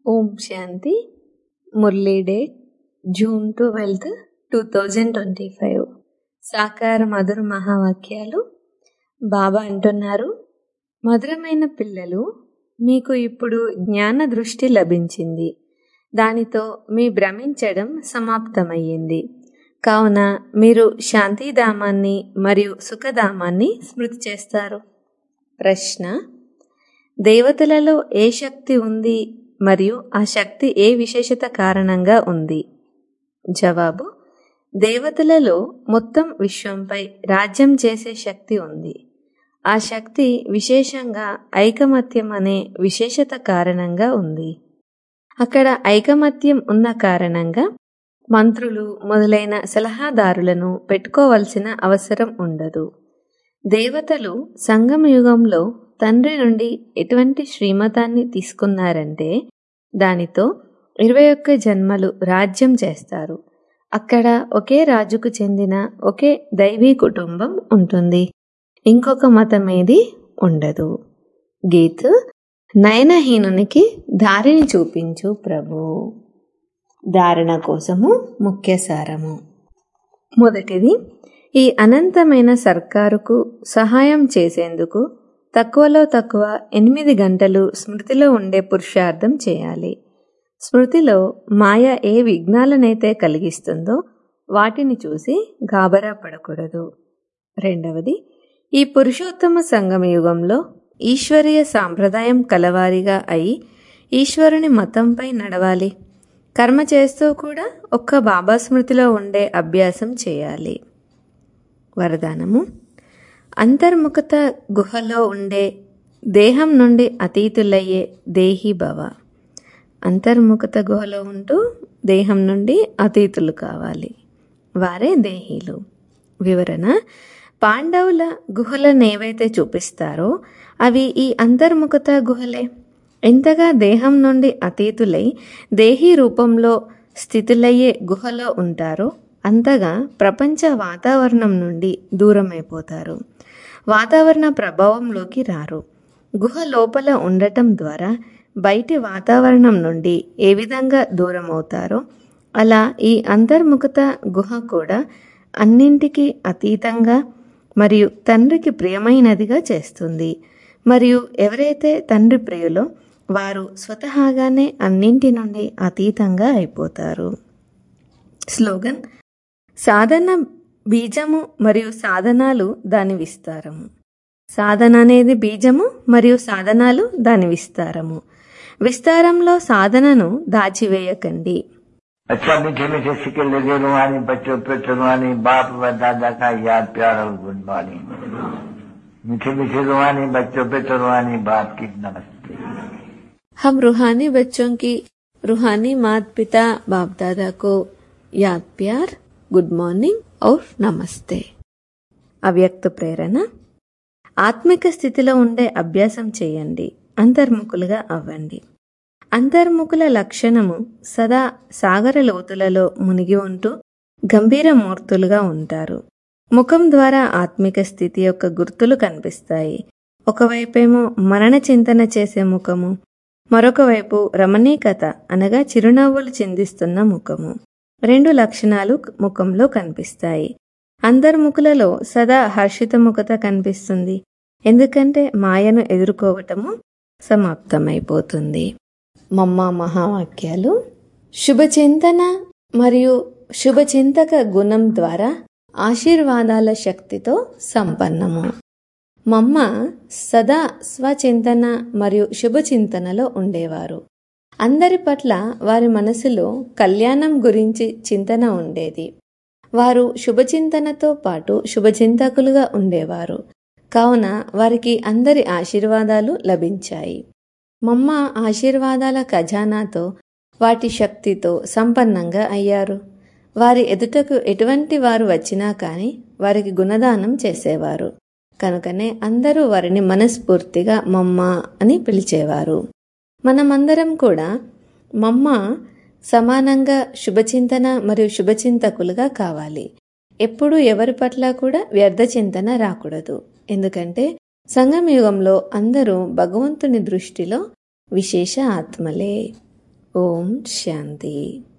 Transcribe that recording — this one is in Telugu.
ఓం శాంతి మురళీ date June twelfth two thousand twenty five సాకార మధుర మహావాక్యాలు బాబా అంటున్నారు మధురమైన పిల్లలు మీకు ఇప్పుడు జ్ఞాన దృష్టి లభించింది దానితో మీ భ్రమించడం సమాప్తమయ్యింది కావున మీరు శాంతిధామాన్ని మరియు సుఖధామాన్ని స్మృతి చేస్తారు ప్రశ్న దేవతలలో ఏ శక్తి ఉంది మరియు ఆ శక్తి ఏ విశేషత కారణంగా ఉంది జవాబు దేవతలలో మొత్తం విశ్వంపై రాజ్యం చేసే శక్తి ఉంది ఆ శక్తి విశేషంగా ఐకమత్యం అనే విశేషత కారణంగా ఉంది అక్కడ ఐకమత్యం ఉన్న కారణంగా మంత్రులు మొదలైన సలహాదారులను పెట్టుకోవలసిన అవసరం ఉండదు దేవతలు సంగమయుగంలో తండ్రి నుండి ఎటువంటి శ్రీమతాన్ని తీసుకున్నారంటే దానితో ఇరవై ఒక్క జన్మలు రాజ్యం చేస్తారు అక్కడ ఒకే రాజుకు చెందిన ఒకే దైవీ కుటుంబం ఉంటుంది ఇంకొక మతమేది ఉండదు గీత్ నయనహీనునికి దారిని చూపించు ప్రభు ధారణ కోసము ముఖ్య సారము మొదటిది ఈ అనంతమైన సర్కారుకు సహాయం చేసేందుకు తక్కువలో తక్కువ ఎనిమిది గంటలు స్మృతిలో ఉండే పురుషార్థం చేయాలి స్మృతిలో మాయ ఏ విఘ్నాలనైతే కలిగిస్తుందో వాటిని చూసి గాబరా పడకూడదు రెండవది ఈ పురుషోత్తమ సంగమయుగంలో ఈశ్వరీయ సాంప్రదాయం కలవారిగా అయి ఈశ్వరుని మతంపై నడవాలి కర్మ చేస్తూ కూడా ఒక్క బాబా స్మృతిలో ఉండే అభ్యాసం చేయాలి వరదానము అంతర్ముఖత గుహలో ఉండే దేహం నుండి అతీతులయ్యే దేహి భవ అంతర్ముఖత గుహలో ఉంటూ దేహం నుండి అతీతులు కావాలి వారే దేహీలు వివరణ పాండవుల గుహలను ఏవైతే చూపిస్తారో అవి ఈ అంతర్ముఖత గుహలే ఎంతగా దేహం నుండి అతీతులై దేహీ రూపంలో స్థితులయ్యే గుహలో ఉంటారో అంతగా ప్రపంచ వాతావరణం నుండి దూరమైపోతారు వాతావరణ ప్రభావంలోకి రారు గుహ లోపల ఉండటం ద్వారా బయటి వాతావరణం నుండి ఏ విధంగా దూరం అవుతారో అలా ఈ అంతర్ముఖత గుహ కూడా అన్నింటికి అతీతంగా మరియు తండ్రికి ప్రియమైనదిగా చేస్తుంది మరియు ఎవరైతే తండ్రి ప్రియులో వారు స్వతహాగానే అన్నింటి నుండి అతీతంగా అయిపోతారు స్లోగన్ సాధన బీజము మరియు సాధనాలు దాని విస్తారము సాధన అనేది బీజము మరియు సాధనాలు దాని విస్తారము విస్తారంలో సాధనను దాచివేయకండి अच्छा मीठे मीठे सिक्के लगे रुहानी बच्चों पे रुहानी बाप व दादा का याद प्यार और गुड मॉर्निंग मीठे मीठे रुहानी बच्चों पे रुहानी बाप की नमस्ते हम रूहानी बच्चों की रूहानी माता पिता बाप दादा को याद प्यार గుడ్ మార్నింగ్ ఔర్ నమస్తే అవ్యక్త ప్రేరణ ఆత్మిక స్థితిలో ఉండే అభ్యాసం చేయండి అంతర్ముఖులుగా అవ్వండి అంతర్ముఖుల లక్షణము సదా సాగర లోతులలో మునిగి ఉంటూ గంభీర మూర్తులుగా ఉంటారు ముఖం ద్వారా ఆత్మిక స్థితి యొక్క గుర్తులు కనిపిస్తాయి ఒకవైపేమో మరణ చింతన చేసే ముఖము మరొక వైపు రమణీకత అనగా చిరునవ్వులు చిందిస్తున్న ముఖము రెండు లక్షణాలు ముఖంలో కనిపిస్తాయి అంతర్ముఖులలో సదా హర్షితముఖత కనిపిస్తుంది ఎందుకంటే మాయను ఎదుర్కోవటము సమాప్తమైపోతుంది మమ్మ మహావాక్యాలు శుభచింతన మరియు శుభచింతక గుణం ద్వారా ఆశీర్వాదాల శక్తితో సంపన్నము మమ్మ సదా స్వచింతన మరియు శుభచింతనలో ఉండేవారు అందరి పట్ల వారి మనసులో కళ్యాణం గురించి చింతన ఉండేది వారు శుభచింతనతో పాటు శుభచింతకులుగా ఉండేవారు కావున వారికి అందరి ఆశీర్వాదాలు లభించాయి మమ్మ ఆశీర్వాదాల ఖజానాతో వాటి శక్తితో సంపన్నంగా అయ్యారు వారి ఎదుటకు ఎటువంటి వారు వచ్చినా కానీ వారికి గుణదానం చేసేవారు కనుకనే అందరూ వారిని మనస్ఫూర్తిగా మమ్మ అని పిలిచేవారు మనమందరం కూడా మమ్మ సమానంగా శుభచింతన మరియు శుభచింతకులుగా కావాలి ఎప్పుడూ ఎవరి పట్ల కూడా వ్యర్థ చింతన రాకూడదు ఎందుకంటే సంగమయుగంలో అందరూ భగవంతుని దృష్టిలో విశేష ఆత్మలే ఓం శాంతి